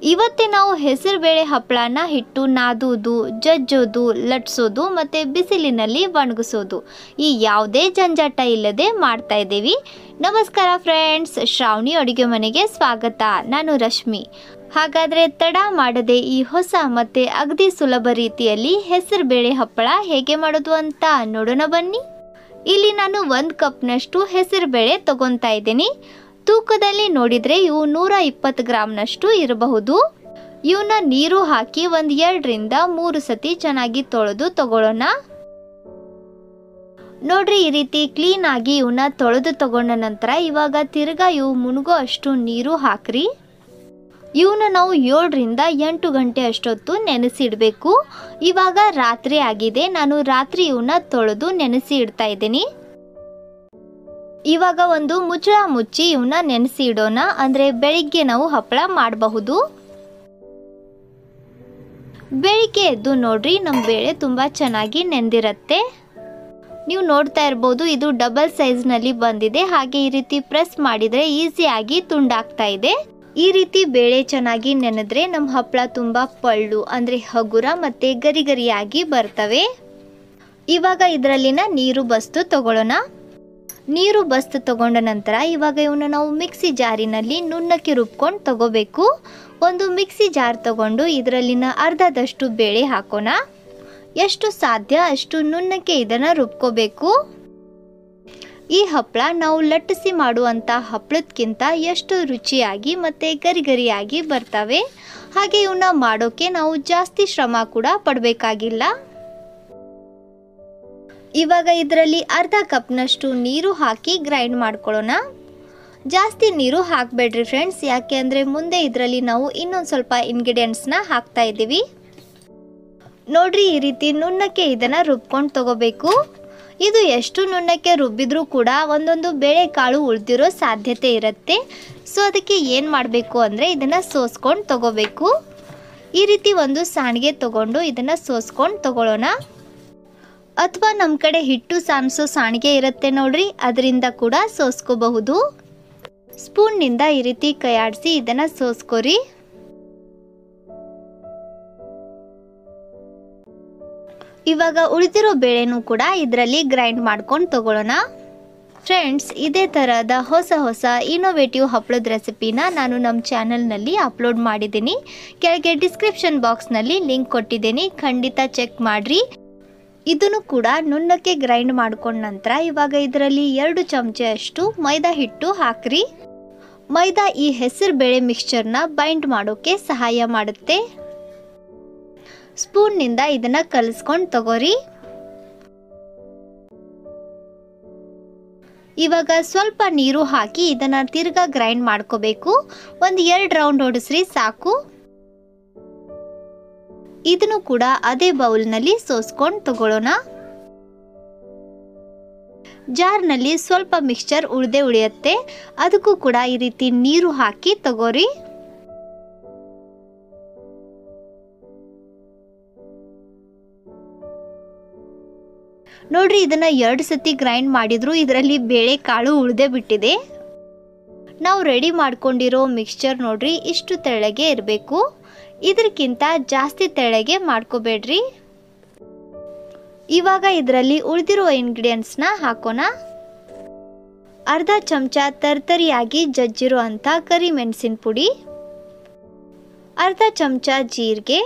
ಇವತ್ತೇ ನಾವು ಹೆಸರುಬೇಳೆ ಹಪ್ಪಳನ ಹಿಟ್ಟು ನಾದೋದು ಜಜ್ಜೋದು ಲಟ್ಸೋದು ಮತ್ತು ಬಿಸಿಲಿನಲ್ಲಿ ಒಣಗಿಸೋದು ಈ ಯಾವುದೇ ಜಂಜಾಟ ಇಲ್ಲದೆ ಮಾಡ್ತಾ ಇದ್ದೀವಿ ನಮಸ್ಕಾರ ಫ್ರೆಂಡ್ಸ್ ಶ್ರಾವಣಿ ಅಡುಗೆ ಮನೆಗೆ ಸ್ವಾಗತ ನಾನು ರಶ್ಮಿ ಹಾಗಾದರೆ ತಡ ಮಾಡದೆ ಈ ಹೊಸ ಮತ್ತು ಅಗದಿ ಸುಲಭ ರೀತಿಯಲ್ಲಿ ಹೆಸರುಬೇಳೆ ಹಪ್ಪಳ ಹೇಗೆ ಮಾಡೋದು ಅಂತ ನೋಡೋಣ ಬನ್ನಿ ಇಲ್ಲಿ ನಾನು ಒಂದು ಕಪ್ನಷ್ಟು ಹೆಸರುಬೇಳೆ ತಗೊತಾ ಇದ್ದೀನಿ ತೂಕದಲ್ಲಿ ನೋಡಿದರೆ ಇವು ನೂರ ಇಪ್ಪತ್ತು ಗ್ರಾಮ್ನಷ್ಟು ಇರಬಹುದು ಇವನ್ನ ನೀರು ಹಾಕಿ ಒಂದು ಎರಡರಿಂದ ಮೂರು ಸತಿ ಚೆನ್ನಾಗಿ ತೊಳೆದು ತಗೊಳ್ಳೋಣ ನೋಡ್ರಿ ಈ ರೀತಿ ಕ್ಲೀನ್ ಆಗಿ ಇವನ್ನ ತೊಳೆದು ತಗೊಂಡ ನಂತರ ಇವಾಗ ತಿರ್ಗಾ ಇವು ಮುಳುಗೋ ಅಷ್ಟು ನೀರು ಹಾಕ್ರಿ ಇವನ್ನ ನಾವು ಏಳರಿಂದ ಎಂಟು ಗಂಟೆ ಅಷ್ಟೊತ್ತು ನೆನೆಸಿಡಬೇಕು ಇವಾಗ ರಾತ್ರಿ ಆಗಿದೆ ನಾನು ರಾತ್ರಿ ಇವನ್ನ ತೊಳೆದು ನೆನೆಸಿ ಇಡ್ತಾ ಇದ್ದೀನಿ ಇವಾಗ ಒಂದು ಮುಚ್ಚಳ ಮುಚ್ಚಿ ಇವನ್ನ ನೆನೆಸಿ ಇಡೋಣ ಅಂದರೆ ಬೆಳಿಗ್ಗೆ ನಾವು ಹಪ್ಪಳ ಮಾಡಬಹುದು ಬೆಳಿಗ್ಗೆ ಎದ್ದು ನೋಡ್ರಿ ನಮ್ಮ ಬೇಳೆ ತುಂಬ ಚೆನ್ನಾಗಿ ನೆಂದಿರತ್ತೆ ನೀವು ನೋಡ್ತಾ ಇರ್ಬೋದು ಇದು ಡಬಲ್ ಸೈಜ್ನಲ್ಲಿ ಬಂದಿದೆ ಹಾಗೆ ಈ ರೀತಿ ಪ್ರೆಸ್ ಮಾಡಿದರೆ ಈಸಿಯಾಗಿ ತುಂಡಾಗ್ತಾ ಇದೆ ಈ ರೀತಿ ಬೇಳೆ ಚೆನ್ನಾಗಿ ನೆನೆದ್ರೆ ನಮ್ಮ ಹಪ್ಪಳ ತುಂಬ ಪಳ್ಳು ಅಂದರೆ ಹಗುರ ಮತ್ತು ಗರಿ ಗರಿಯಾಗಿ ಬರ್ತವೆ ಇವಾಗ ಇದರಲ್ಲಿನ ನೀರು ಬಸ್ತು ತಗೊಳ್ಳೋಣ ನೀರು ಬಸ್ತು ತಗೊಂಡ ನಂತರ ಇವಾಗ ಇವನ್ನ ನಾವು ಮಿಕ್ಸಿ ಜಾರಿನಲ್ಲಿ ನುಣ್ಣಕ್ಕೆ ರುಬ್ಕೊಂಡು ತಗೋಬೇಕು ಒಂದು ಮಿಕ್ಸಿ ಜಾರ್ ತಗೊಂಡು ಇದರಲ್ಲಿನ ಅರ್ಧದಷ್ಟು ಬೇಳೆ ಹಾಕೋಣ ಎಷ್ಟು ಸಾಧ್ಯ ಅಷ್ಟು ನುಣ್ಣಕ್ಕೆ ಇದನ್ನು ರುಬ್ಕೋಬೇಕು ಈ ಹಪ್ಪಳ ನಾವು ಲಟ್ಟಿಸಿ ಮಾಡುವಂಥ ಹಪ್ಪಳಕ್ಕಿಂತ ಎಷ್ಟು ರುಚಿಯಾಗಿ ಮತ್ತು ಗರಿ ಗರಿಯಾಗಿ ಬರ್ತವೆ ಹಾಗೆ ಇವನ್ನ ಮಾಡೋಕ್ಕೆ ನಾವು ಜಾಸ್ತಿ ಶ್ರಮ ಕೂಡ ಪಡಬೇಕಾಗಿಲ್ಲ ಇವಾಗ ಇದರಲ್ಲಿ ಅರ್ಧ ಕಪ್ನಷ್ಟು ನೀರು ಹಾಕಿ ಗ್ರೈಂಡ್ ಮಾಡ್ಕೊಳ್ಳೋಣ ಜಾಸ್ತಿ ನೀರು ಹಾಕಬೇಡ್ರಿ ಫ್ರೆಂಡ್ಸ್ ಯಾಕೆ ಅಂದರೆ ಮುಂದೆ ಇದರಲ್ಲಿ ನಾವು ಇನ್ನೊಂದು ಸ್ವಲ್ಪ ಇಂಗ್ರೀಡಿಯೆಂಟ್ಸ್ನ ಹಾಕ್ತಾ ಇದ್ದೀವಿ ನೋಡ್ರಿ ಈ ರೀತಿ ನುಣ್ಣಕ್ಕೆ ಇದನ್ನು ರುಬ್ಕೊಂಡು ತಗೋಬೇಕು ಇದು ಎಷ್ಟು ನುಣ್ಣಕ್ಕೆ ರುಬ್ಬಿದ್ರೂ ಕೂಡ ಒಂದೊಂದು ಬೇಳೆಕಾಳು ಉಳಿದಿರೋ ಸಾಧ್ಯತೆ ಇರುತ್ತೆ ಸೊ ಅದಕ್ಕೆ ಏನು ಮಾಡಬೇಕು ಅಂದರೆ ಇದನ್ನು ಸೋಸ್ಕೊಂಡು ತಗೋಬೇಕು ಈ ರೀತಿ ಒಂದು ಸಾಣಿಗೆ ತಗೊಂಡು ಇದನ್ನು ಸೋಸ್ಕೊಂಡು ತಗೊಳ್ಳೋಣ ಅಥವಾ ನಮ್ಮ ಕಡೆ ಹಿಟ್ಟು ಸಾಣಿಸೋ ಸಾಣಿಗೆ ಇರುತ್ತೆ ನೋಡ್ರಿ ಅದರಿಂದ ಕೂಡ ಸೋಸ್ಕೋಬಹುದು ಸ್ಪೂನ್ನಿಂದ ಈ ರೀತಿ ಕೈಯಾಡಿಸಿ ಇದನ್ನು ಸೋಸ್ಕೊರಿ ಇವಾಗ ಉಳಿದಿರೋ ಬೇಳೆನೂ ಕೂಡ ಇದರಲ್ಲಿ ಗ್ರೈಂಡ್ ಮಾಡ್ಕೊಂಡು ತಗೊಳ್ಳೋಣ ಫ್ರೆಂಡ್ಸ್ ಇದೇ ಥರದ ಹೊಸ ಹೊಸ ಇನೋವೇಟಿವ್ ಹಪ್ಪಳದ ರೆಸಿಪಿನ ನಾನು ನಮ್ಮ ಚಾನಲ್ನಲ್ಲಿ ಅಪ್ಲೋಡ್ ಮಾಡಿದ್ದೀನಿ ಕೆಳಗೆ ಡಿಸ್ಕ್ರಿಪ್ಷನ್ ಬಾಕ್ಸ್ನಲ್ಲಿ ಲಿಂಕ್ ಕೊಟ್ಟಿದ್ದೀನಿ ಖಂಡಿತ ಚೆಕ್ ಮಾಡಿರಿ ಇದನ್ನು ಕೂಡ ನುಣ್ಣಕ್ಕೆ ಗ್ರೈಂಡ್ ಮಾಡ್ಕೊಂಡ ನಂತರ ಇವಾಗ ಇದರಲ್ಲಿ ಎರಡು ಚಮಚೆ ಅಷ್ಟು ಮೈದಾ ಹಿಟ್ಟು ಹಾಕ್ರಿ ಮೈದಾ ಈ ಹೆಸರು ಬೇಳೆ ಮಿಕ್ಸ್ಚರ್ನ ಬೈಂಡ್ ಮಾಡೋಕ್ಕೆ ಸಹಾಯ ಮಾಡುತ್ತೆ ಸ್ಪೂನ್ನಿಂದ ಇದನ್ನ ಕಲಿಸ್ಕೊಂಡು ತಗೋರಿ ಇವಾಗ ಸ್ವಲ್ಪ ನೀರು ಹಾಕಿ ಇದನ್ನ ತಿರ್ಗಾ ಗ್ರೈಂಡ್ ಮಾಡ್ಕೋಬೇಕು ಒಂದು ಎರಡು ರೌಂಡ್ ಹೊಡಿಸ್ರಿ ಸಾಕು ಇದನ್ನು ಕೂಡ ಅದೇ ಬೌಲ್ನಲ್ಲಿ ಸೋಸ್ಕೊಂಡು ತಗೊಳ್ಳೋಣ ಜಾರ್ನಲ್ಲಿ ಸ್ವಲ್ಪ ಮಿಕ್ಸ್ಚರ್ ಉಳ್ದೆ ಉಳಿಯುತ್ತೆ ಅದಕ್ಕೂ ಕೂಡ ಈ ರೀತಿ ನೀರು ಹಾಕಿ ತಗೋರಿ ನೋಡ್ರಿ ಇದನ್ನ ಎರಡು ಸತಿ ಗ್ರೈಂಡ್ ಮಾಡಿದ್ರು ಇದರಲ್ಲಿ ಬೇಳೆ ಕಾಳು ಉಳ್ದೆ ಬಿಟ್ಟಿದೆ ನಾವು ರೆಡಿ ಮಾಡ್ಕೊಂಡಿರೋ ಮಿಕ್ಸ್ಚರ್ ನೋಡ್ರಿ ಇಷ್ಟು ತೆಳ್ಳಗೆ ಇರಬೇಕು ಇದಕ್ಕಿಂತ ಜಾಸ್ತಿ ತೆಳ್ಳಗೆ ಮಾಡ್ಕೋಬೇಡ್ರಿ ಇವಾಗ ಇದರಲ್ಲಿ ಉಳಿದಿರೋ ಇಂಗ್ರೀಡಿಯೆಂಟ್ಸ್ನ ಹಾಕೋಣ ಅರ್ಧ ಚಮಚ ತರ್ತರಿಯಾಗಿ ಜಜ್ಜಿರೋ ಅಂಥ ಕರಿಮೆಣಸಿನ ಪುಡಿ ಅರ್ಧ ಚಮಚ ಜೀರಿಗೆ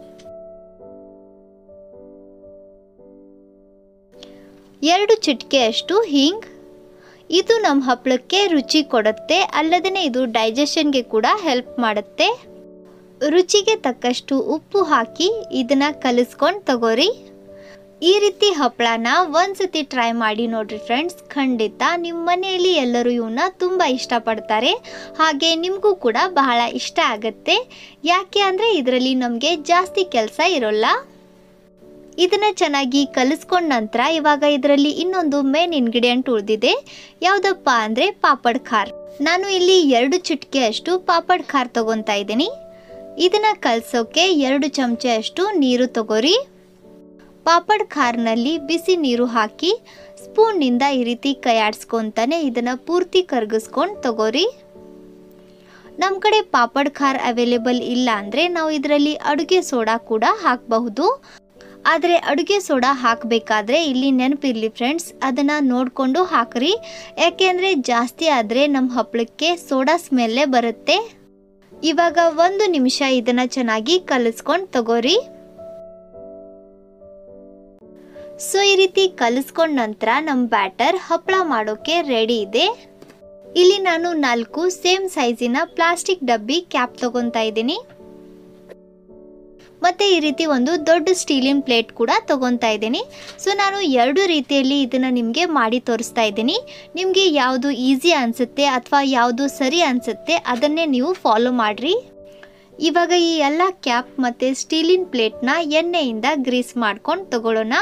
ಎರಡು ಚಿಟಿಕೆಯಷ್ಟು ಹಿಂಗ್ ಇದು ನಮ್ಮ ಹಪ್ಪಳಕ್ಕೆ ರುಚಿ ಕೊಡುತ್ತೆ ಅಲ್ಲದೇ ಇದು ಡೈಜೆಷನ್ಗೆ ಕೂಡ ಹೆಲ್ಪ್ ಮಾಡುತ್ತೆ ರುಚಿಗೆ ತಕ್ಕಷ್ಟು ಉಪ್ಪು ಹಾಕಿ ಇದನ್ನ ಕಲಿಸ್ಕೊಂಡು ತಗೋರಿ ಈ ರೀತಿ ಹಪ್ಪಳನ ಒಂದ್ಸತಿ ಟ್ರೈ ಮಾಡಿ ನೋಡ್ರಿ ಫ್ರೆಂಡ್ಸ್ ಖಂಡಿತ ನಿಮ್ಮ ಮನೆಯಲ್ಲಿ ಎಲ್ಲರೂ ಇವನ್ನ ತುಂಬ ಇಷ್ಟಪಡ್ತಾರೆ ಹಾಗೆ ನಿಮಗೂ ಕೂಡ ಬಹಳ ಇಷ್ಟ ಆಗುತ್ತೆ ಯಾಕೆ ಅಂದರೆ ಇದರಲ್ಲಿ ನಮಗೆ ಜಾಸ್ತಿ ಕೆಲಸ ಇರೋಲ್ಲ ಇದನ್ನ ಚೆನ್ನಾಗಿ ಕಲಿಸ್ಕೊಂಡ ನಂತರ ಇವಾಗ ಇದರಲ್ಲಿ ಇನ್ನೊಂದು ಮೇನ್ ಇಂಗ್ರೀಡಿಯೆಂಟ್ ಉಳಿದಿದೆ ಯಾವುದಪ್ಪ ಅಂದರೆ ಪಾಪಡ್ ಖಾರ್ ನಾನು ಇಲ್ಲಿ ಎರಡು ಚಿಟಿಕೆ ಅಷ್ಟು ಪಾಪಡ್ ಖಾರ್ ತಗೊತಾ ಇದ್ದೀನಿ ಇದನ್ನ ಕಲಸೋಕೆ ಎರಡು ಚಮಚೆ ಅಷ್ಟು ನೀರು ತಗೋರಿ ಪಾಪಡ್ ಖಾರ್ನಲ್ಲಿ ಬಿಸಿ ನೀರು ಹಾಕಿ ಸ್ಪೂನ್ನಿಂದ ಈ ರೀತಿ ಕೈಯಾಡಿಸ್ಕೊತಾನೆ ಇದನ್ನು ಪೂರ್ತಿ ಕರಗಿಸ್ಕೊಂಡು ತಗೋರಿ ನಮ್ಮ ಕಡೆ ಪಾಪಡ್ ಖಾರ್ ಅವೈಲೇಬಲ್ ಇಲ್ಲ ಅಂದರೆ ನಾವು ಇದರಲ್ಲಿ ಅಡುಗೆ ಸೋಡಾ ಕೂಡ ಹಾಕಬಹುದು ಆದರೆ ಅಡುಗೆ ಸೋಡಾ ಹಾಕಬೇಕಾದ್ರೆ ಇಲ್ಲಿ ನೆನಪಿರಲಿ ಫ್ರೆಂಡ್ಸ್ ಅದನ್ನು ನೋಡಿಕೊಂಡು ಹಾಕ್ರಿ ಯಾಕೆಂದರೆ ಜಾಸ್ತಿ ಆದರೆ ನಮ್ಮ ಹಪ್ಪಳಕ್ಕೆ ಸೋಡಾ ಸ್ಮೆಲ್ಲೇ ಬರುತ್ತೆ ಇವಾಗ ಒಂದು ನಿಮಿಷ ಇದನ್ನು ಚೆನ್ನಾಗಿ ಕಲಿಸ್ಕೊಂಡು ತಗೋರಿ ಸೊ ಈ ರೀತಿ ಕಲಿಸ್ಕೊಂಡ ನಂತರ ನಮ್ಮ ಬ್ಯಾಟರ್ ಹಪ್ಪಳ ಮಾಡೋಕೆ ರೆಡಿ ಇದೆ ಇಲ್ಲಿ ನಾನು ನಾಲ್ಕು ಸೇಮ್ ಸೈಜಿನ ಪ್ಲಾಸ್ಟಿಕ್ ಡಬ್ಬಿ ಕ್ಯಾಪ್ ತಗೊತಾ ಇದ್ದೀನಿ ಮತ್ತೆ ಈ ರೀತಿ ಒಂದು ದೊಡ್ಡ ಸ್ಟೀಲಿನ ಪ್ಲೇಟ್ ಕೂಡ ತಗೊತಾ ಇದ್ದೀನಿ ಸೊ ನಾನು ಎರಡು ರೀತಿಯಲ್ಲಿ ಇದನ್ನು ನಿಮಗೆ ಮಾಡಿ ತೋರಿಸ್ತಾ ಇದ್ದೀನಿ ನಿಮಗೆ ಯಾವುದು ಈಸಿ ಅನಿಸುತ್ತೆ ಅಥವಾ ಯಾವುದು ಸರಿ ಅನಿಸುತ್ತೆ ಅದನ್ನೇ ನೀವು ಫಾಲೋ ಮಾಡಿರಿ ಇವಾಗ ಈ ಎಲ್ಲ ಕ್ಯಾಪ್ ಮತ್ತು ಸ್ಟೀಲಿನ ಪ್ಲೇಟ್ನ ಎಣ್ಣೆಯಿಂದ ಗ್ರೀಸ್ ಮಾಡ್ಕೊಂಡು ತಗೊಳ್ಳೋಣ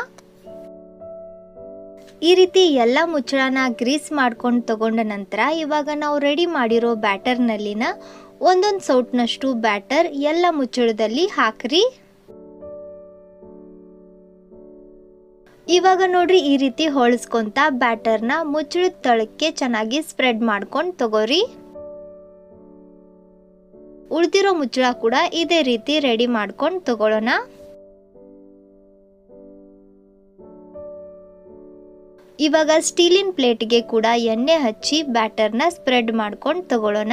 ಈ ರೀತಿ ಎಲ್ಲ ಮುಚ್ಚಳನ ಗ್ರೀಸ್ ಮಾಡ್ಕೊಂಡು ತಗೊಂಡ ನಂತರ ಇವಾಗ ನಾವು ರೆಡಿ ಮಾಡಿರೋ ಬ್ಯಾಟರ್ನಲ್ಲಿನ ಒಂದೊಂದು ಸೌಟ್ನಷ್ಟು ಬ್ಯಾಟರ್ ಎಲ್ಲ ಮುಚ್ಚಳದಲ್ಲಿ ಹಾಕ್ರಿ ಇವಾಗ ನೋಡ್ರಿ ಈ ರೀತಿ ಹೊಳಿಸ್ಕೊಂತ ಬ್ಯಾಟರ್ನ ಮುಚ್ಚಳದ ತಳಕ್ಕೆ ಚೆನ್ನಾಗಿ ಸ್ಪ್ರೆಡ್ ಮಾಡ್ಕೊಂಡು ತಗೋರಿ ಉಳಿದಿರೋ ಮುಚ್ಚಳ ಕೂಡ ಇದೇ ರೀತಿ ರೆಡಿ ಮಾಡ್ಕೊಂಡು ತಗೊಳ್ಳೋಣ ಇವಾಗ ಸ್ಟೀಲಿನ ಪ್ಲೇಟ್ಗೆ ಕೂಡ ಎಣ್ಣೆ ಹಚ್ಚಿ ಬ್ಯಾಟರ್ನ ಸ್ಪ್ರೆಡ್ ಮಾಡ್ಕೊಂಡು ತಗೊಳ್ಳೋಣ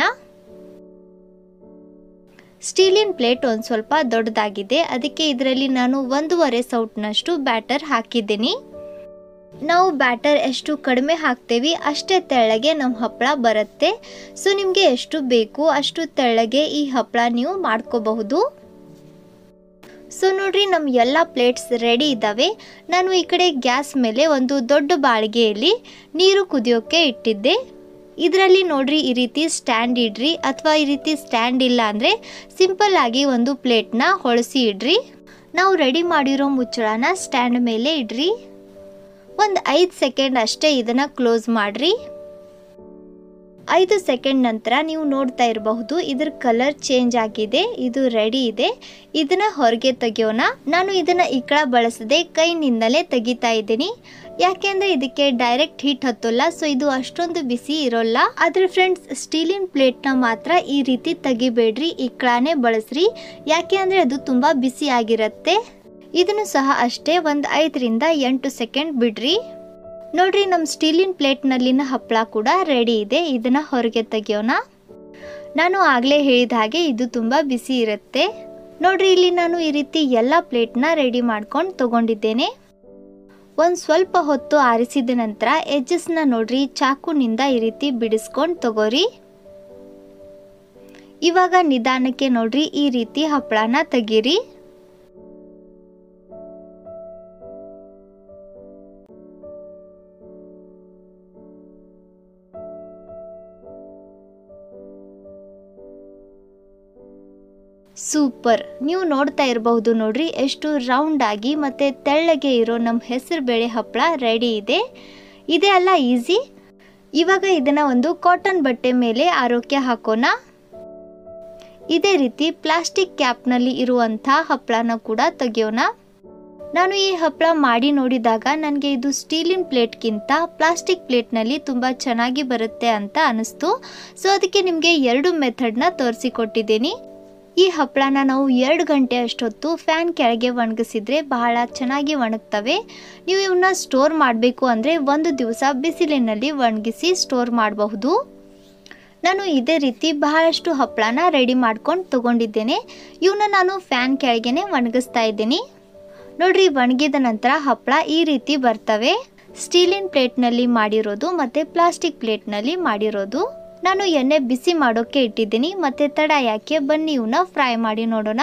ಸ್ಟೀಲಿನ ಪ್ಲೇಟ್ ಒಂದು ಸ್ವಲ್ಪ ದೊಡ್ಡದಾಗಿದೆ ಅದಕ್ಕೆ ಇದರಲ್ಲಿ ನಾನು ಒಂದೂವರೆ ಸೌಟ್ನಷ್ಟು ಬ್ಯಾಟರ್ ಹಾಕಿದ್ದೀನಿ ನಾವು ಬ್ಯಾಟರ್ ಎಷ್ಟು ಕಡಿಮೆ ಹಾಕ್ತೇವಿ ಅಷ್ಟೇ ತೆಳ್ಳಗೆ ನಮ್ಮ ಹಪ್ಪಳ ಬರುತ್ತೆ ಸೊ ನಿಮಗೆ ಎಷ್ಟು ಬೇಕು ಅಷ್ಟು ತೆಳ್ಳಗೆ ಈ ಹಪ್ಪಳ ನೀವು ಮಾಡ್ಕೋಬಹುದು ಸೊ ನೋಡ್ರಿ ನಮ್ಮ ಎಲ್ಲ ಪ್ಲೇಟ್ಸ್ ರೆಡಿ ಇದ್ದಾವೆ ನಾನು ಈ ಕಡೆ ಗ್ಯಾಸ್ ಮೇಲೆ ಒಂದು ದೊಡ್ಡ ಬಾಳಿಗೆಯಲ್ಲಿ ನೀರು ಕುದಿಯೋಕ್ಕೆ ಇಟ್ಟಿದ್ದೆ ಇದರಲ್ಲಿ ನೋಡ್ರಿ ಈ ರೀತಿ ಸ್ಟ್ಯಾಂಡ್ ಇಡ್ರಿ ಅಥವಾ ಈ ರೀತಿ ಸ್ಟ್ಯಾಂಡ್ ಇಲ್ಲ ಅಂದರೆ ಸಿಂಪಲ್ ಆಗಿ ಒಂದು ಪ್ಲೇಟ್ನ ಹೊಳಸಿ ಇಡ್ರಿ ನಾವು ರೆಡಿ ಮಾಡಿರೋ ಮುಚ್ಚಳನ ಸ್ಟ್ಯಾಂಡ್ ಮೇಲೆ ಇಡ್ರಿ ಒಂದು ಐದು ಸೆಕೆಂಡ್ ಅಷ್ಟೇ ಇದನ್ನು ಕ್ಲೋಸ್ ಮಾಡಿರಿ ಐದು ಸೆಕೆಂಡ್ ನಂತರ ನೀವು ನೋಡ್ತಾ ಇರಬಹುದು ಇದ್ರ ಕಲರ್ ಚೇಂಜ್ ಆಗಿದೆ ಇದು ರೆಡಿ ಇದೆ ಇದನ್ನ ಹೊರಗೆ ತೆಗಿಯೋಣ ನಾನು ಇದನ್ನ ಇಕ್ಕಳ ಬಳಸದೆ ಕೈನಿಂದಲೇ ತೆಗಿತಾ ಇದ್ದೀನಿ ಯಾಕೆಂದ್ರೆ ಇದಕ್ಕೆ ಡೈರೆಕ್ಟ್ ಹೀಟ್ ಹತ್ತೋಲ್ಲ ಸೊ ಇದು ಅಷ್ಟೊಂದು ಬಿಸಿ ಇರೋಲ್ಲ ಆದ್ರೆ ಫ್ರೆಂಡ್ಸ್ ಸ್ಟೀಲಿನ ಪ್ಲೇಟ್ನ ಮಾತ್ರ ಈ ರೀತಿ ತೆಗಿಬೇಡ್ರಿ ಇಕ್ಕಳಾನೇ ಬಳಸ್ರಿ ಯಾಕೆ ಅಂದ್ರೆ ಅದು ತುಂಬಾ ಬಿಸಿ ಆಗಿರುತ್ತೆ ಇದನ್ನು ಸಹ ಅಷ್ಟೇ ಒಂದು ಐದರಿಂದ ಎಂಟು ಸೆಕೆಂಡ್ ಬಿಡ್ರಿ ನೋಡ್ರಿ ನಮ್ಮ ಸ್ಟೀಲಿನ ಪ್ಲೇಟ್ನಲ್ಲಿನ ಹಪ್ಪಳ ಕೂಡ ರೆಡಿ ಇದೆ ಇದನ್ನ ಹೊರಗೆ ತೆಗಿಯೋಣ ನಾನು ಆಗಲೇ ಹೇಳಿದ ಹಾಗೆ ಇದು ತುಂಬ ಬಿಸಿ ಇರುತ್ತೆ ನೋಡ್ರಿ ಇಲ್ಲಿ ನಾನು ಈ ರೀತಿ ಎಲ್ಲ ಪ್ಲೇಟ್ನ ರೆಡಿ ಮಾಡ್ಕೊಂಡು ತಗೊಂಡಿದ್ದೇನೆ ಒಂದು ಸ್ವಲ್ಪ ಹೊತ್ತು ಆರಿಸಿದ ನಂತರ ಎಜ್ಜಸ್ನ ನೋಡ್ರಿ ಚಾಕುನಿಂದ ಈ ರೀತಿ ಬಿಡಿಸ್ಕೊಂಡು ತಗೋರಿ ಇವಾಗ ನಿಧಾನಕ್ಕೆ ನೋಡ್ರಿ ಈ ರೀತಿ ಹಪ್ಪಳನ ತೆಗೀರಿ ಸೂಪರ್ ನೀವು ನೋಡ್ತಾ ಇರಬಹುದು ನೋಡ್ರಿ ಎಷ್ಟು ರೌಂಡ್ ಆಗಿ ಮತ್ತೆ ತೆಳ್ಳಗೆ ಇರೋ ನಮ್ಮ ಹೆಸರು ಬೇಳೆ ಹಪ್ಪಳ ರೆಡಿ ಇದೆ ಇದೇ ಅಲ್ಲ ಈಸಿ ಇವಾಗ ಇದನ್ನ ಒಂದು ಕಾಟನ್ ಬಟ್ಟೆ ಮೇಲೆ ಆರೋಗ್ಯ ಹಾಕೋಣ ಇದೇ ರೀತಿ ಪ್ಲಾಸ್ಟಿಕ್ ಕ್ಯಾಪ್ನಲ್ಲಿ ಇರುವಂಥ ಹಪ್ಪಳನ ಕೂಡ ತೆಗಿಯೋಣ ನಾನು ಈ ಹಪ್ಪಳ ಮಾಡಿ ನೋಡಿದಾಗ ನನಗೆ ಇದು ಸ್ಟೀಲಿನ ಪ್ಲೇಟ್ಗಿಂತ ಪ್ಲಾಸ್ಟಿಕ್ ಪ್ಲೇಟ್ನಲ್ಲಿ ತುಂಬ ಚೆನ್ನಾಗಿ ಬರುತ್ತೆ ಅಂತ ಅನಿಸ್ತು ಸೊ ಅದಕ್ಕೆ ನಿಮಗೆ ಎರಡು ಮೆಥಡ್ನ ತೋರಿಸಿಕೊಟ್ಟಿದ್ದೀನಿ ಈ ಹಪ್ಪಳನ ನಾವು ಎರಡು ಗಂಟೆ ಅಷ್ಟೊತ್ತು ಫ್ಯಾನ್ ಕೆಳಗೆ ಒಣಗಿಸಿದ್ರೆ ಬಹಳ ಚೆನ್ನಾಗಿ ಒಣಗ್ತವೆ ನೀವು ಇವನ್ನ ಸ್ಟೋರ್ ಮಾಡಬೇಕು ಅಂದರೆ ಒಂದು ದಿವಸ ಬಿಸಿಲಿನಲ್ಲಿ ಒಣಗಿಸಿ ಸ್ಟೋರ್ ಮಾಡಬಹುದು ನಾನು ಇದೇ ರೀತಿ ಬಹಳಷ್ಟು ಹಪ್ಪಳನ ರೆಡಿ ಮಾಡ್ಕೊಂಡು ತಗೊಂಡಿದ್ದೇನೆ ಇವನ್ನ ನಾನು ಫ್ಯಾನ್ ಕೆಳಗೆನೆ ಒಣಗಿಸ್ತಾ ಇದ್ದೀನಿ ನೋಡ್ರಿ ಒಣಗಿದ ನಂತರ ಹಪ್ಪಳ ಈ ರೀತಿ ಬರ್ತವೆ ಸ್ಟೀಲಿನ ಪ್ಲೇಟ್ನಲ್ಲಿ ಮಾಡಿರೋದು ಮತ್ತು ಪ್ಲಾಸ್ಟಿಕ್ ಪ್ಲೇಟ್ನಲ್ಲಿ ಮಾಡಿರೋದು ನಾನು ಎಣ್ಣೆ ಬಿಸಿ ಮಾಡೋಕ್ಕೆ ಇಟ್ಟಿದ್ದೀನಿ ಮತ್ತೆ ತಡ ಯಾಕೆ ಬನ್ನಿ ಇವನ್ನ ಫ್ರೈ ಮಾಡಿ ನೋಡೋಣ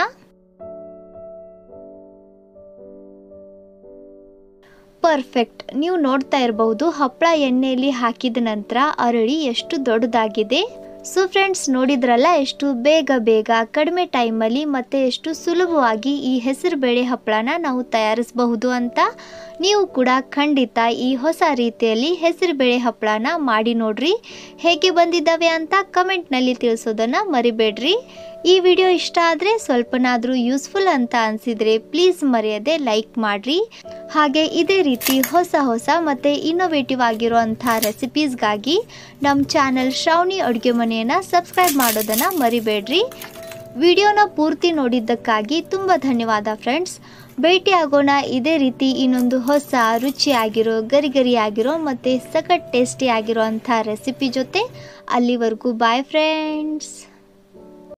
ಪರ್ಫೆಕ್ಟ್ ನೀವು ನೋಡ್ತಾ ಇರಬಹುದು ಹಪ್ಪಳ ಎಣ್ಣೆಯಲ್ಲಿ ಹಾಕಿದ ನಂತರ ಅರಳಿ ಎಷ್ಟು ದೊಡ್ಡದಾಗಿದೆ ಸೊ ಫ್ರೆಂಡ್ಸ್ ನೋಡಿದ್ರಲ್ಲ ಎಷ್ಟು ಬೇಗ ಬೇಗ ಕಡಿಮೆ ಟೈಮಲ್ಲಿ ಮತ್ತು ಎಷ್ಟು ಸುಲಭವಾಗಿ ಈ ಹೆಸರು ಬೇಳೆ ಹಪ್ಪಳನ ನಾವು ತಯಾರಿಸಬಹುದು ಅಂತ ನೀವು ಕೂಡ ಖಂಡಿತ ಈ ಹೊಸ ರೀತಿಯಲ್ಲಿ ಹೆಸರು ಬೇಳೆ ಹಪ್ಪಳನ ಮಾಡಿ ನೋಡ್ರಿ ಹೇಗೆ ಬಂದಿದ್ದಾವೆ ಅಂತ ಕಮೆಂಟ್ನಲ್ಲಿ ತಿಳಿಸೋದನ್ನು ಮರಿಬೇಡ್ರಿ ಈ ವಿಡಿಯೋ ಇಷ್ಟ ಆದರೆ ಸ್ವಲ್ಪನಾದರೂ ಯೂಸ್ಫುಲ್ ಅಂತ ಅನಿಸಿದರೆ ಪ್ಲೀಸ್ ಮರೆಯದೆ ಲೈಕ್ ಮಾಡಿರಿ ಹಾಗೆ ಇದೇ ರೀತಿ ಹೊಸ ಹೊಸ ಮತ್ತು ಇನ್ನೋವೇಟಿವ್ ಆಗಿರುವಂಥ ರೆಸಿಪೀಸ್ಗಾಗಿ ನಮ್ಮ ಚಾನಲ್ ಶ್ರಾವಣಿ ಅಡುಗೆ ಮನೆಯನ್ನು ಸಬ್ಸ್ಕ್ರೈಬ್ ಮಾಡೋದನ್ನು ಮರಿಬೇಡ್ರಿ ವಿಡಿಯೋನ ಪೂರ್ತಿ ನೋಡಿದ್ದಕ್ಕಾಗಿ ತುಂಬ ಧನ್ಯವಾದ ಫ್ರೆಂಡ್ಸ್ ಭೇಟಿ ಆಗೋಣ ಇದೇ ರೀತಿ ಇನ್ನೊಂದು ಹೊಸ ರುಚಿಯಾಗಿರೋ ಗರಿ ಗರಿಯಾಗಿರೋ ಮತ್ತು ಸಖತ್ ಟೇಸ್ಟಿ ಆಗಿರೋ ಅಂಥ ರೆಸಿಪಿ ಜೊತೆ ಅಲ್ಲಿವರೆಗೂ ಬಾಯ್ ಫ್ರೆಂಡ್ಸ್